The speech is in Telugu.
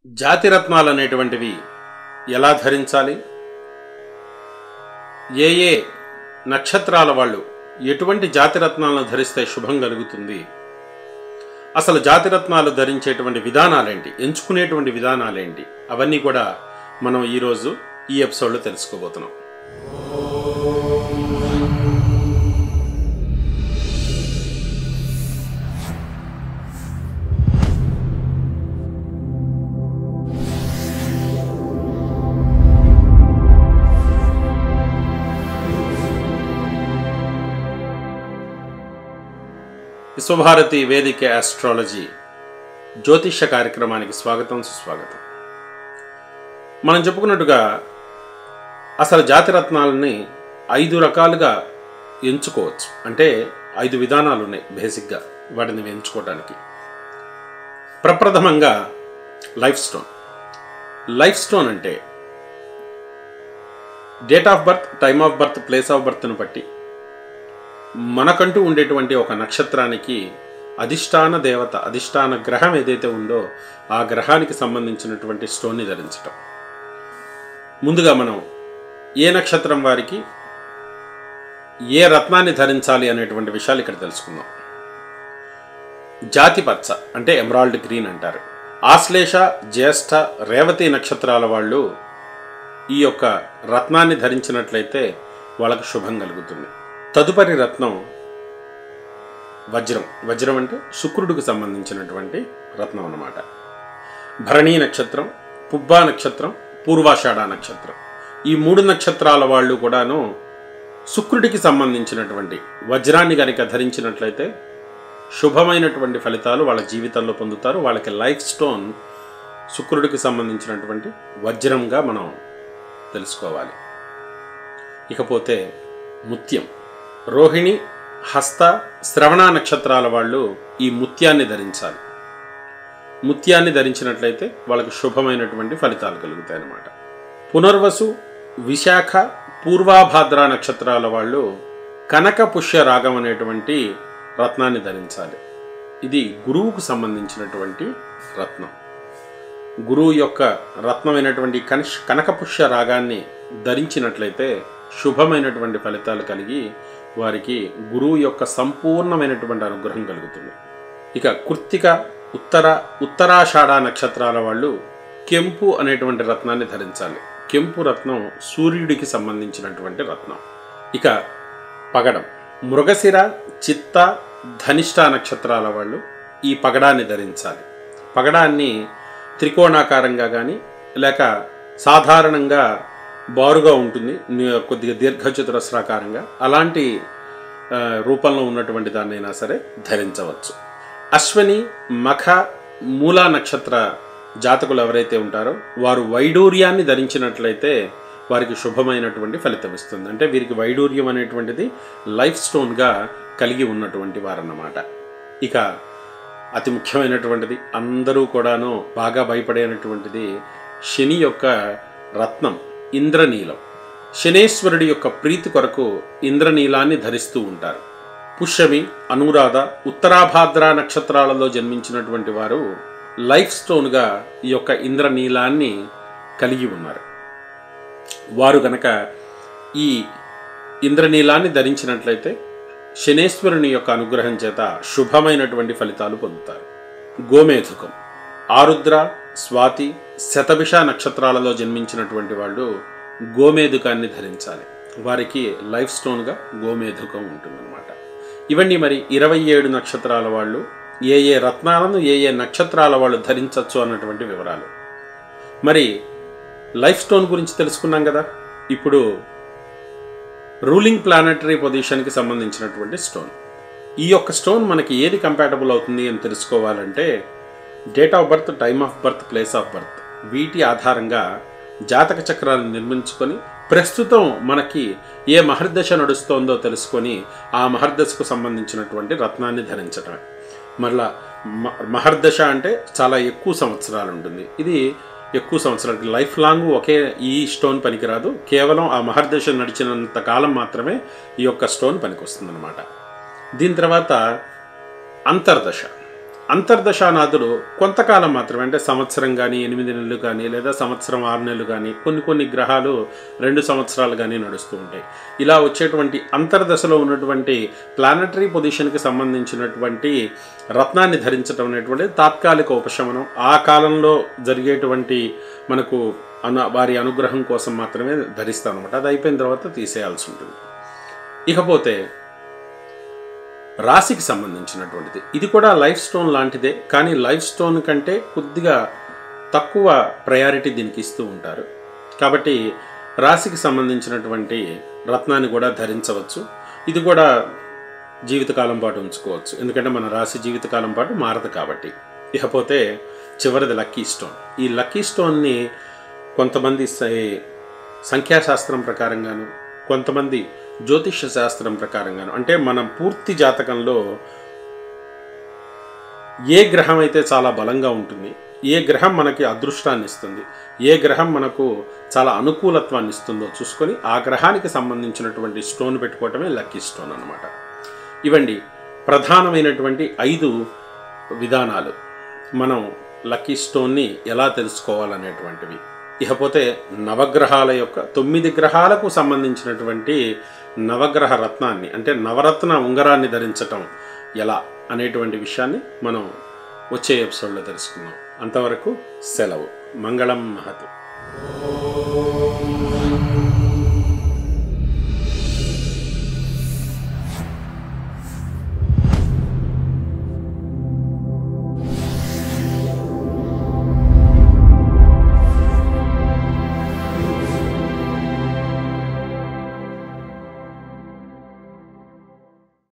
జాతిరత్నాలు అనేటువంటివి ఎలా ధరించాలి ఏ ఏ నక్షత్రాల వాళ్ళు ఎటువంటి జాతిరత్నాలను ధరిస్తే శుభం కలుగుతుంది అసలు జాతిరత్నాలు ధరించేటువంటి విధానాలేంటి ఎంచుకునేటువంటి విధానాలేంటి అవన్నీ కూడా మనం ఈరోజు ఈ ఎపిసోడ్లో తెలుసుకోబోతున్నాం విశ్వభారతి వేదిక ఆస్ట్రాలజీ జ్యోతిష్య కార్యక్రమానికి స్వాగతం సుస్వాగతం మనం చెప్పుకున్నట్టుగా అసలు జాతిరత్నాలని ఐదు రకాలుగా ఎంచుకోవచ్చు అంటే ఐదు విధానాలు ఉన్నాయి బేసిక్గా వాటిని ఎంచుకోవడానికి ప్రప్రథమంగా లైఫ్ స్టోన్ లైఫ్ స్టోన్ అంటే date of birth time of birth place of బర్త్ను బట్టి మనకంటూ ఉండేటువంటి ఒక నక్షత్రానికి అధిష్టాన దేవత అధిష్టాన గ్రహం ఏదైతే ఉందో ఆ గ్రహానికి సంబంధించినటువంటి స్టోన్ని ధరించటం ముందుగా మనం ఏ నక్షత్రం వారికి ఏ రత్నాన్ని ధరించాలి అనేటువంటి విషయాలు ఇక్కడ తెలుసుకుందాం జాతి పచ్చ అంటే ఎమరాల్డ్ గ్రీన్ అంటారు ఆశ్లేష జ్యేష్ఠ రేవతి నక్షత్రాల వాళ్ళు ఈ యొక్క రత్నాన్ని ధరించినట్లయితే వాళ్ళకు శుభం కలుగుతుంది తదుపరి రత్నం వజ్రం వజ్రం అంటే శుక్రుడికి సంబంధించినటువంటి రత్నం అన్నమాట భరణీ నక్షత్రం పుబ్బా నక్షత్రం పూర్వాషాఢ నక్షత్రం ఈ మూడు నక్షత్రాల వాళ్ళు కూడాను శుక్రుడికి సంబంధించినటువంటి వజ్రాన్ని కనుక ధరించినట్లయితే శుభమైనటువంటి ఫలితాలు వాళ్ళ జీవితంలో పొందుతారు వాళ్ళకి లైఫ్ స్టోన్ శుక్రుడికి సంబంధించినటువంటి వజ్రంగా మనం తెలుసుకోవాలి ఇకపోతే ముత్యం రోహిణి హస్త శ్రవణ నక్షత్రాల వాళ్ళు ఈ ముత్యాన్ని ధరించాలి ముత్యాన్ని ధరించినట్లయితే వాళ్ళకి శుభమైనటువంటి ఫలితాలు కలుగుతాయి అన్నమాట పునర్వసు విశాఖ పూర్వాభాద్ర నక్షత్రాల వాళ్ళు కనక పుష్య రాగం అనేటువంటి రత్నాన్ని ధరించాలి ఇది గురువుకు సంబంధించినటువంటి రత్నం గురువు యొక్క రత్నమైనటువంటి కనిష్ కనకపుష్య రాగాన్ని ధరించినట్లయితే శుభమైనటువంటి ఫలితాలు కలిగి వారికి గురువు యొక్క సంపూర్ణమైనటువంటి అనుగ్రహం కలుగుతుంది ఇక కృత్తిక ఉత్తర ఉత్తరాషాఢ నక్షత్రాల వాళ్ళు కెంపు అనేటువంటి రత్నాన్ని ధరించాలి కెంపు రత్నం సూర్యుడికి సంబంధించినటువంటి రత్నం ఇక పగడం మృగశిర చిత్త ధనిష్ట నక్షత్రాల వాళ్ళు ఈ పగడాన్ని ధరించాలి పగడాన్ని త్రికోణాకారంగా కానీ లేక సాధారణంగా బారుగా ఉంటుంది ని- కొద్దిగా దీర్ఘచతురస్రాకారంగా అలాంటి ఆ, రూపంలో ఉన్నటువంటి దాన్నైనా సరే ధరించవచ్చు అశ్వని మఖ మూలా నక్షత్ర జాతకులు ఎవరైతే ఉంటారో వారు వైడూర్యాన్ని ధరించినట్లయితే వారికి శుభమైనటువంటి ఫలితం ఇస్తుంది అంటే వీరికి వైడూర్యం అనేటువంటిది లైఫ్ స్టోన్గా కలిగి ఉన్నటువంటి వారన్నమాట ఇక అతి ముఖ్యమైనటువంటిది అందరూ కూడాను బాగా భయపడేటువంటిది శని యొక్క రత్నం ఇంద్రనీలం శనేశ్వరుడి యొక్క ప్రీతి కొరకు ఇంద్రనీలాన్ని ధరిస్తూ ఉంటారు పుష్యమి అనురాధ ఉత్తరాభాద్ర నక్షత్రాలలో జన్మించినటువంటి వారు లైఫ్ స్టోన్గా ఈ యొక్క ఇంద్రనీలాన్ని కలిగి ఉన్నారు వారు గనక ఈ ఇంద్రనీలాన్ని ధరించినట్లయితే శనేశ్వరుని యొక్క అనుగ్రహం చేత శుభమైనటువంటి ఫలితాలు పొందుతారు గోమేధుకం ఆరుద్ర స్వాతి శతభిష నక్షత్రాలలో జన్మించినటువంటి వాళ్ళు గోమేధుకాన్ని ధరించాలి వారికి లైఫ్ స్టోన్గా గోమేధుకం ఉంటుందన్నమాట ఇవన్నీ మరి ఇరవై ఏడు నక్షత్రాల వాళ్ళు ఏ ఏ రత్నాలను ఏ ఏ నక్షత్రాల వాళ్ళు ధరించవచ్చు అన్నటువంటి వివరాలు మరి లైఫ్ స్టోన్ గురించి తెలుసుకున్నాం కదా ఇప్పుడు రూలింగ్ ప్లానటరీ పొజిషన్కి సంబంధించినటువంటి స్టోన్ ఈ యొక్క స్టోన్ మనకి ఏది కంపాటబుల్ అవుతుంది అని తెలుసుకోవాలంటే date of birth time of birth place of birth వీటి ఆధారంగా జాతక చక్రాలను నిర్మించుకొని ప్రస్తుతం మనకి ఏ మహర్దశ నడుస్తోందో తెలుసుకొని ఆ మహర్దశకు సంబంధించినటువంటి రత్నాన్ని ధరించటమే మరలా మ- మహర్దశ అంటే చాలా ఎక్కువ సంవత్సరాలు ఉంటుంది ఇది ఎక్కువ సంవత్సరాలు లైఫ్ లాంగ్ ఒకే ఈ స్టోన్ పనికిరాదు కేవలం ఆ మహర్దశ నడిచినంత కాలం మాత్రమే ఈ యొక్క స్టోన్ పనికొస్తుంది అనమాట దీని తర్వాత అంతర్దశ అంతర్దశానాథుడు కొంతకాలం మాత్రమే అంటే సంవత్సరం కానీ ఎనిమిది నెలలు కానీ లేదా సంవత్సరం ఆరు నెలలు కానీ కొన్ని కొన్ని గ్రహాలు రెండు సంవత్సరాలు కానీ నడుస్తూ ఉంటాయి ఇలా వచ్చేటువంటి అంతర్దశలో ఉన్నటువంటి ప్లానటరీ పొజిషన్కి సంబంధించినటువంటి రత్నాన్ని ధరించడం అనేటువంటిది తాత్కాలిక ఉపశమనం ఆ కాలంలో జరిగేటువంటి మనకు అను వారి అనుగ్రహం కోసం మాత్రమే ధరిస్తాం అనమాట అది అయిపోయిన తర్వాత తీసేయాల్సి ఉంటుంది ఇకపోతే రాశికి సంబంధించినటువంటిది ఇది కూడా లైఫ్ స్టోన్ లాంటిదే కానీ లైఫ్ స్టోన్ కంటే కొద్దిగా తక్కువ ప్రయారిటీ దీనికి ఇస్తూ ఉంటారు కాబట్టి రాశికి సంబంధించినటువంటి రత్నాన్ని కూడా ధరించవచ్చు ఇది కూడా జీవితకాలం పాటు ఉంచుకోవచ్చు ఎందుకంటే మన రాశి జీవితకాలం పాటు మారదు కాబట్టి ఇకపోతే చివరిది లక్కీ స్టోన్ ఈ లక్కీ స్టోన్ని కొంతమంది సై- సంఖ్యాశాస్త్రం ప్రకారంగాను కొంతమంది జ్యోతిష శాస్త్రం ప్రకారంగాను అంటే మనం పూర్తి జాతకంలో ఏ గ్రహం అయితే చాలా బలంగా ఉంటుంది ఏ గ్రహం మనకి అదృష్టాన్ని ఇస్తుంది ఏ గ్రహం మనకు చాలా అనుకూలత్వాన్ని ఇస్తుందో చూసుకొని ఆ గ్రహానికి సంబంధించినటువంటి స్టోన్ పెట్టుకోవటమే లక్కీ స్టోన్ అన్నమాట ఇవండి ప్రధానమైనటువంటి ఐదు విధానాలు మనం లక్కీ స్టోన్ని ఎలా తెలుసుకోవాలనేటువంటివి ఇకపోతే నవగ్రహాల యొక్క తొమ్మిది గ్రహాలకు సంబంధించినటువంటి నవగ్రహ రత్నాన్ని అంటే నవరత్న ఉంగరాన్ని ధరించటం ఎలా అనేటువంటి విషయాన్ని మనం వచ్చే ఎపిసోడ్లో తెలుసుకుందాం అంతవరకు సెలవు మంగళం మహతు